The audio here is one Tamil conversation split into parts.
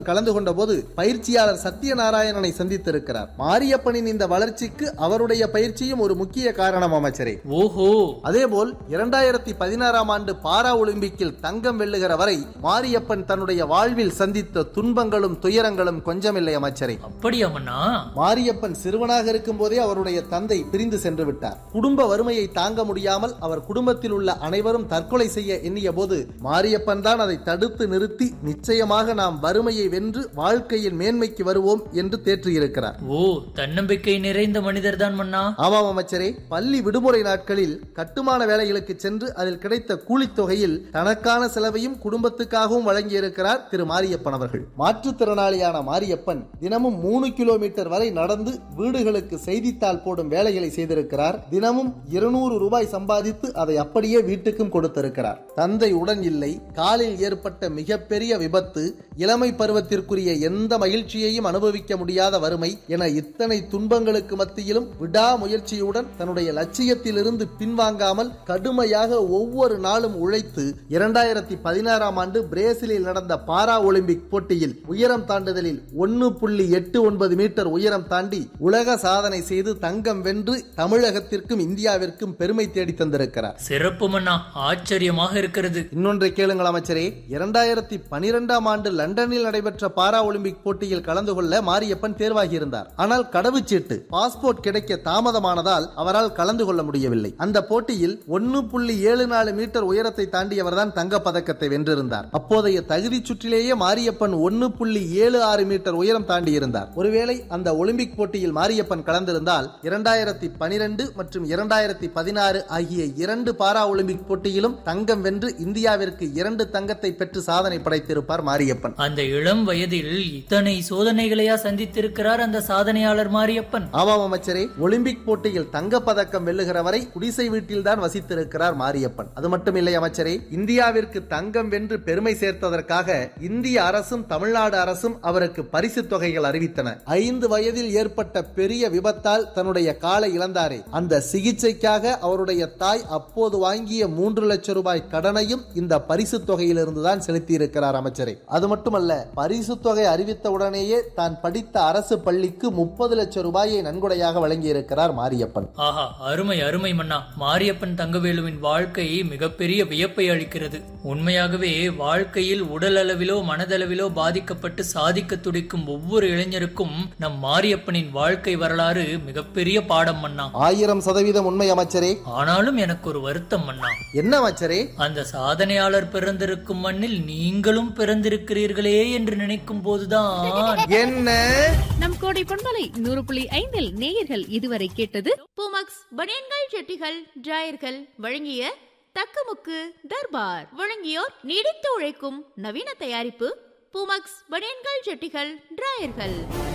கலந்து கொண்ட போது பயிற்சியாளர் சத்யநாராயணனை சந்தித்திருக்கிறார் மாரியப்பனின் இந்த வளர்ச்சிக்கு அவருடைய பயிற்சியும் ஒரு முக்கிய காரணம் அமைச்சரே ஓஹோ அதேபோல் இரண்டாயிரத்தி பதினாறாம் ஆண்டு பாரா ஒலிம்பிக்கில் தங்கம் வெல்லுகிற வரை மாரியப்பன் தன்னுடைய வாழ்வில் சந்தித்த துன்பங்களும் துயரங்களும் கொஞ்சமில்லை அமைச்சரே அப்படியா மன்னா மாரியப்பன் சிறுவனாக இருக்கும் போதே அவருடைய தந்தை பிரிந்து சென்று விட்டார் குடும்ப வறுமையை தாங்க முடியாமல் அவர் குடும்பத்தில் உள்ள அனைவரும் தற்கொலை செய்ய எண்ணிய போது மாரியப்பன் தான் அதை தடுத்து நிறுத்தி நிச்சயமாக நாம் வறுமையை வென்று வாழ்க்கையில் மேன்மைக்கு வருவோம் என்று தேற்றியிருக்கிறார் ஓ தன்னம்பிக்கை நிறைந்த மனிதர் தான் மன்னா ஆமாம் அமைச்சரே பள்ளி விடுமுறை நாட்களில் கட்டுமான வேலைகளுக்கு சென்று அதில் கிடைத்த கூலித் தொகையில் தனக்கான செலவையும் குடும்பத்துக்காகவும் வழங்கியிருக்கிறார் திரு மாரியப்பன் அவர்கள் மாற்றுத்திறனாளியான மாரியப்பன் தினமும் மூணு கிலோமீட்டர் வரை நடந்து வீடுகளுக்கு செய்தித்தாள் போடும் வேலைகளை செய்திருக்கிறார் தினமும் இருநூறு ரூபாய் சம்பாதித்து அதை அப்படியே வீட்டுக்கும் கொடுத்திருக்கிறார் தந்தை உடன் இல்லை காலில் ஏற்பட்ட மிகப்பெரிய விபத்து இளமை பருவத்திற்குரிய எந்த மகிழ்ச்சியையும் அனுபவிக்க முடியாத வறுமை என இத்தனை துன்பங்களுக்கு மத்தியிலும் விடாமுயற்சியுடன் தன்னுடைய லட்சியத்திலிருந்து பின்வாங்காமல் கடுமையாக ஒவ்வொரு நாளும் உழைத்து இரண்டாயிரத்தி பதினாறாம் ஆண்டு பிரேசிலில் நடந்த பாரா ஒலிம்பிக் போட்டியில் உயரம் தாண்டுதலில் ஒன்னு புள்ளி எட்டு ஒன்பது மீட்டர் உயரம் தாண்டி உலக சாதனை செய்து தங்கம் வென்று தமிழகத்திற்கும் இந்தியாவிற்கும் பெருமை தேடி தந்திருக்கிறார் சிறப்பு மன்னா ஆச்சரியமாக இருக்கிறது இன்னொன்றை கேளுங்கள் அமைச்சரே இரண்டாயிரத்தி பனிரெண்டாம் ஆண்டு லண்டனில் நடைபெற்ற பாரா ஒலிம்பிக் போட்டியில் கலந்து கொள்ள மாரியப்பன் தேர்வாகியிருந்தார் ஆனால் கடவுச்சீட்டு பாஸ்போர்ட் கிடைக்க தாமதமானதால் அவரால் கலந்து கொள்ள முடியவில்லை அந்த போட்டியில் ஒன்னு புள்ளி ஏழு நாலு மீட்டர் உயரத்தை தாண்டியவர்தான் தங்கப் பதக்கத்தை வென்றிருந்தார் அப்போதைய தகுதி சுற்றிலேயே மாரியப்பன் ஒன்னு புள்ளி ஏழு ஆறு மீட்டர் உயரம் தாண்டியிருந்தார் ஒருவேளை அந்த ஒலிம்பிக் போட்டியில் மாரியப்பன் கலந்திருந்தால் இரண்டாயிரத்தி பனிரெண்டு மற்றும் இரண்டாயிரத்தி பதினாறு ஆகிய இரண்டு பாரா ஒலிம்பிக் போட்டியிலும் தங்கம் வென்று இந்தியாவிற்கு இரண்டு தங்கத்தை பெற்று சாதனை படைத்திருப்பார் மாரியப்பன் அந்த இளம் வயதில் இத்தனை சோதனைகளையா சந்தித்திருக்கிறார் அந்த சாதனையாளர் மாரியப்பன் ஆமாம் அமைச்சரே ஒலிம்பிக் போட்டியில் தங்கப் பதக்கம் வெல்லுகிற வரை குடிசை வீட்டில்தான் வசித்திருக்கிறார் மாரியப்பன் அது மட்டுமில்லை அமைச்சரே இந்தியாவிற்கு தங்கம் வென்று பெருமை சேர்த்ததற்காக இந்திய அரசும் தமிழ்நாடு அரசும் அவருக்கு பரிசு தொகைகள் அறிவித்தன ஐந்து வயதில் ஏற்பட்ட பெரிய விபத்தால் தன்னுடைய காலை இழந்தாரே அந்த சிகிச்சைக்காக அவருடைய தாய் அப்போது வாங்கிய மூன்று லட்சம் ரூபாய் கடனையும் இந்த பரிசு தொகையிலிருந்து தான் செலுத்தியிருக்கிறார் அமைச்சரே அது மட்டுமல்ல பரிசு தொகை அறிவித்த உடனேயே தான் படித்த அரசு பள்ளிக்கு முப்பது லட்சம் ரூபாயை நன்கொடையாக வழங்கியிருக்கிறார் மாரியப்பன் ஆஹா அருமை அருமை மன்னா மாரியப்பன் தங்கவேலுவின் வாழ்க்கை மிகப்பெரிய வியப்பை அளிக்கிறது உண்மையாகவே வாழ்க்கையில் உடல் அளவிலோ மனதளவிலோ பாதிக்கப்பட்டு சாதிக்க துடிக்கும் ஒவ்வொரு இளைஞருக்கும் நம் மாரியப்பனின் வாழ்க்கை வரலாறு மிகப்பெரிய பாடம் மன்னா ஆயிரம் சதவீதம் உண்மை அமைச்சரே ஆனாலும் எனக்கு ஒரு வருத்தம் மன்னா என்ன அமைச்சரே அந்த சாதனையாளர் பிறந்திருக்கும் மண்ணில் நீங்களும் பிறந்திருக்கிறீர்களே என்று நினைக்கும் போதுதான் என்ன நம் கோடை பொன்மலை நூறு புள்ளி ஐந்தில் நேயர்கள் இதுவரை கேட்டது பூமக்ஸ் பனியன்கள் ஜெட்டிகள் டிராயர்கள் வழங்கிய தக்கமுக்கு தர்பார் வழங்கியோர் நீடித்து உழைக்கும் நவீன தயாரிப்பு பூமக்ஸ் பனியன்கள் ஜெட்டிகள் டிராயர்கள்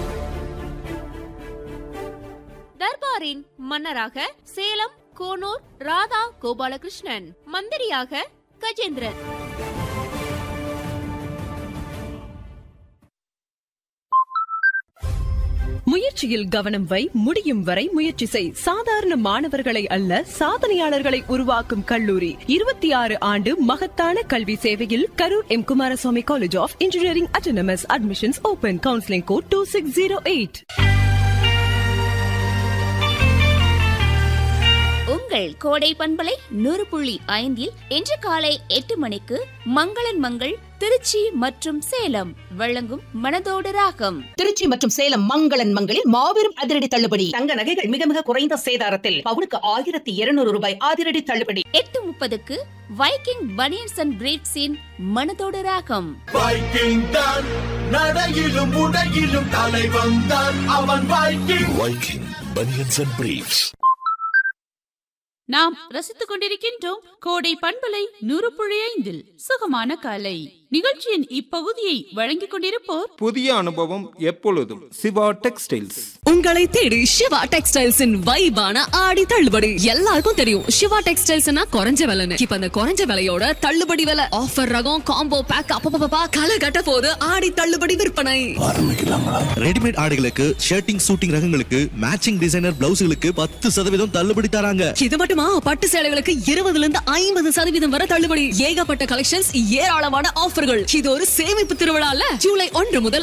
தர்பாரின் மன்னராக சேலம் கோனூர் ராதா கோபாலகிருஷ்ணன் மந்திரியாக கஜேந்திரன் முயற்சியில் கவனம் வை முடியும் வரை முயற்சி செய் சாதாரண மாணவர்களை அல்ல சாதனையாளர்களை உருவாக்கும் கல்லூரி இருபத்தி ஆறு ஆண்டு மகத்தான கல்வி சேவையில் Karur M Kumaraswamy college of engineering autonomous admissions open counselling code two six zero eight உங்கள் கோடை பண்பலை நூறு புள்ளி ஐந்தில் இன்று காலை எட்டு மணிக்கு மங்களன் மங்கள் திருச்சி மற்றும் சேலம் வழங்கும் மனதோடு ராகம் திருச்சி மற்றும் சேலம் மங்களன் மங்களில் மாபெரும் அதிரடி தள்ளுபடி தங்க நகைகள் மிக மிக குறைந்த சேதாரத்தில் பவுனுக்கு ஆயிரத்தி இருநூறு ரூபாய் அதிரடி தள்ளுபடி எட்டு முப்பதுக்கு வைக்கிங் பனியன்ஸ் அண்ட் பிரீட்ஸின் மனதோடு ராகம் வைக்கிங் தான் நடையிலும் உடையிலும் தலைவன் தான் அவன் Viking Viking banians and briefs நாம் ரசித்துக் கொண்டிருக்கின்றோம் கோடை பண்பலை நூறு புள்ளி ஐந்தில் சுகமான காலை நிகழ்ச்சியின் இப்பகுதியை வழங்கிக் கொண்டிருப்போர் புதிய அனுபவம் எப்பொழுதும் சிவா டெக்ஸ்டைல்ஸ் உங்களை தேடி சிவா டெக்ஸ்டைல்ஸின் வைபான ஆடி தள்ளுபடி எல்லாருக்கும் தெரியும் சிவா டெக்ஸ்டைல்ஸ்னா குறைஞ்ச விலைன்னு இப்ப அந்த குறைஞ்ச விலையோட தள்ளுபடி விலை ஆஃபர் ரகம் காம்போ பேக் அப்பப்பா களை கட்ட போது ஆடி தள்ளுபடி விற்பனை ரெடிமேட் ஆடைகளுக்கு ஷர்ட்டிங் சூட்டிங் ரகங்களுக்கு மேட்சிங் டிசைனர் பிளவுஸ்களுக்கு பத்து சதவீதம் தள்ளுபடி தராங்க இது மட்டுமா பட்டு சேலைகளுக்கு இருபதுல இருந்து ஐம்பது சதவீதம் வரை தள்ளுபடி ஏகப்பட்ட கலெக்ஷன்ஸ் ஏராளமான ஆஃபர்கள் இது ஒரு சேமிப்பு திருவிழால ஜூலை ஒன்று முதல்